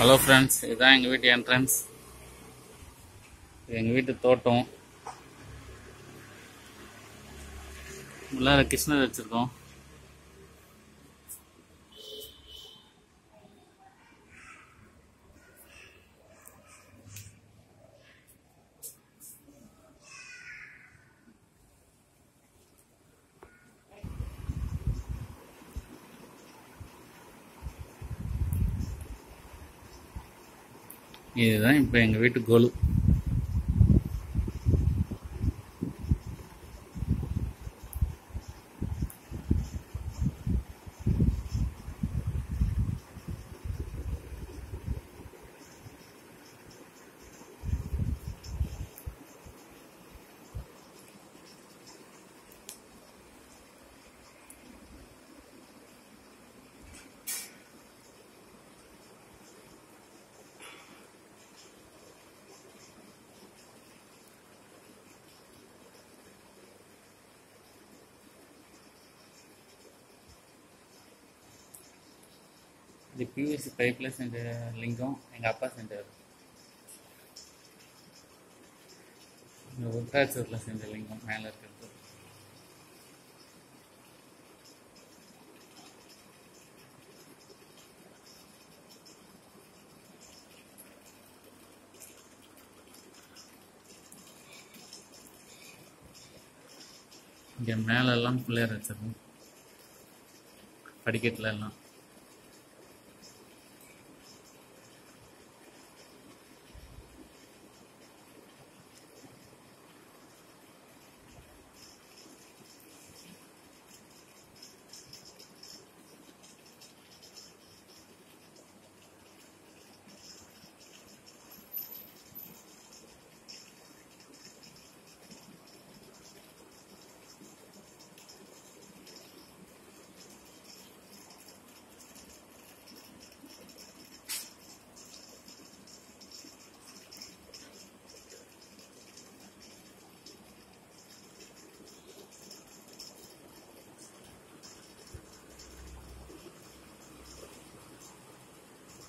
hello friends இதுதான் எங்கள் வீட்டு என்ட்ரன்ஸ் எங்கள் வீட்டு தோட்டம் உள்ளார கிருஷ்ணர் வச்சுருக்கோம் இதுதான் இப்போ எங்கள் வீட்டு கொலு இது பியூஎஸ்சி பைப்பில் செஞ்ச லிங்கம் எங்கள் அப்பா செஞ்சார் இந்த உத்தாச்சூரில் செஞ்ச லிங்கம் மேலே இருக்கிறது இங்கே மேலெல்லாம் பிள்ளையார் வச்சிருக்கோம் படிக்கட்டில் எல்லாம்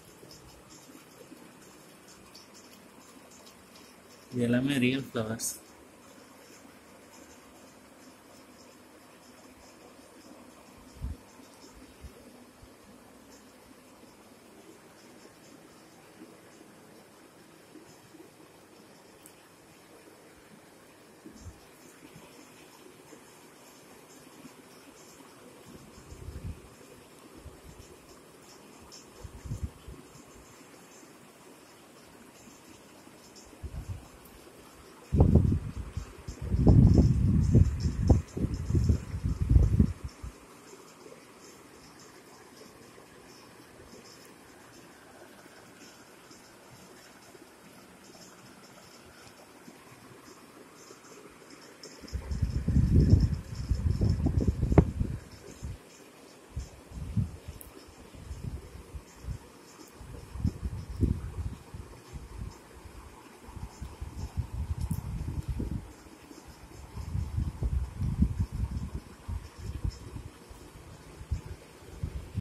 இது எல்லாமே ரியல் ஃப்ளவர்ஸ்